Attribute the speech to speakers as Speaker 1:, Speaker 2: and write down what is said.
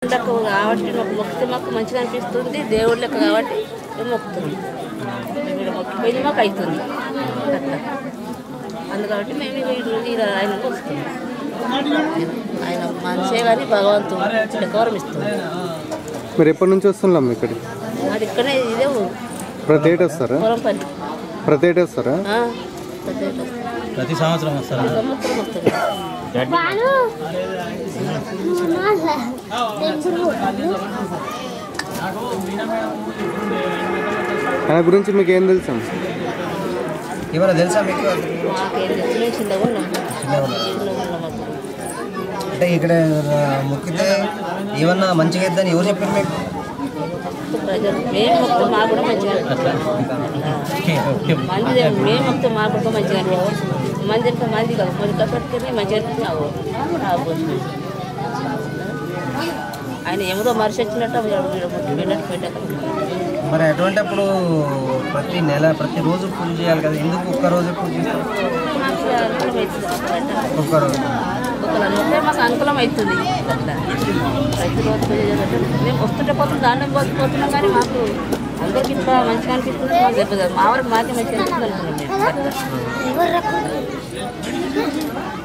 Speaker 1: పండగ కాబట్టి మాకు మొక్కితే మాకు మంచిగా అనిపిస్తుంది దేవుడి లెక్క కాబట్టి మేము మొక్కుతుంది మేము ఇక్కడ మొక్కిపోయింది మాకు అవుతుంది అట్లా అందుకబట్టి మేము ఇక ఈ రోజు ఇలా ఆయన వస్తుంది ఆయన మనిషే కానీ భగవంతుడు లెక్కవరం ఇస్తుంది
Speaker 2: మీరు ఎప్పటి నుంచి వస్తున్నాం ఇక్కడికి
Speaker 1: అది ఇక్కడే ఇదే ఊరు
Speaker 2: ప్రతి ఏటా వస్తారా
Speaker 1: పొలం పని
Speaker 2: ప్రతి ఏటా వస్తారా
Speaker 1: ఆ, పెద్ద ఇల్లు వస్తుంది.
Speaker 3: ప్రతి సంవత్సరం వస్తారు
Speaker 1: ఈ సంవత్సరం వస్తుంది
Speaker 2: ఆయన గురించి మీకు ఏం తెలుసు
Speaker 3: ఏమైనా తెలుసా మీకు
Speaker 1: మాకేం తెలిసిన చిన్నగా ఉన్నాం చిన్నగా ఉన్నాం అప్పుడు.
Speaker 3: అంటే ఇక్కడ మొక్కితే ఏమన్నా మంచిగా ఇద్దని ఎవరు చెప్పారు మీకు
Speaker 1: ప్రజలు మేము మొత్తం మాకు కూడా మంచిగా అనిపిస్తుంది. మంది మేము మొత్తం మాకు కూడా మంచిగా అనిపిస్తుంది మంది అంటే మంది కాదు మంది కష్టపడితే మంచిగా అనిపిస్తుంది ఆవు. ఆవు పోస్తుంది. ఆయన ఏమిదో మనిషి వచ్చినట్టు వెళ్ళట్టు పెట్టాక
Speaker 3: మరి అటువంటిప్పుడు ప్రతి నెల ప్రతి రోజు పూజ చేయాలి కదా ఎందుకు ఒక్క రోజు పూజ చేస్తారు ఒక్క రోజు
Speaker 1: ఒకళ్ళంటే మాకు అనుకూలం అవుతుంది అట్లా ప్రతిరోజు పూజ చేయాలంటే మేము వస్తుంటే పోతుంది దాంట్లో పోతున్నాం కానీ మాకు అందరికి ఇట్లా మంచిగా అనిపిస్తుంది మాకు చెప్పదు మా వరకు మాకే మంచిగా అనిపిస్తుంది అనుకున్నాం మేము అట్లా.